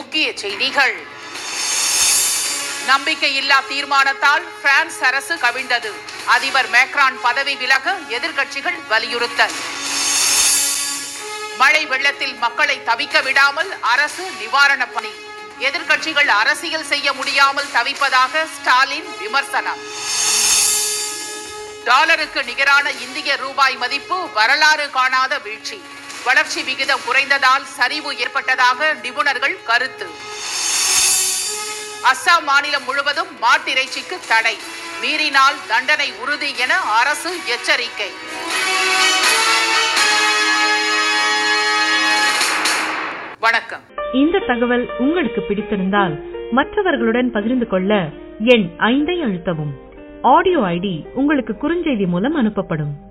முக்கிய செய்திகள் நம்பிக்கையில்லா தீர்மானத்தால் பிரான்ஸ் அரசு கவிழ்ந்தது அதிபர் மேக்ரான் பதவி விலக எதிர்க்கட்சிகள் வலியுறுத்தல் மழை வெள்ளத்தில் மக்களை தவிக்க விடாமல் அரசு நிவாரணப் பணி எதிர்க்கட்சிகள் அரசியல் செய்ய முடியாமல் தவிப்பதாக ஸ்டாலின் விமர்சனம் டாலருக்கு நிகரான இந்திய ரூபாய் மதிப்பு வரலாறு காணாத வீழ்ச்சி வளர்ச்சி விகிதம் குறைந்ததால் சரிவு ஏற்பட்டதாக நிபுணர்கள் கருத்து அஸ்ஸாம் மாநிலம் முழுவதும் மாட்டிறைச்சிக்கு தடை மீறினால் தண்டனை உறுதி என அரசு எச்சரிக்கை வணக்கம் இந்த தகவல் உங்களுக்கு பிடித்திருந்தால் மற்றவர்களுடன் பகிர்ந்து கொள்ள எண் ஐந்தை அழுத்தவும் ஆடியோ ஐடி உங்களுக்கு குறுஞ்செய்தி மூலம் அனுப்பப்படும்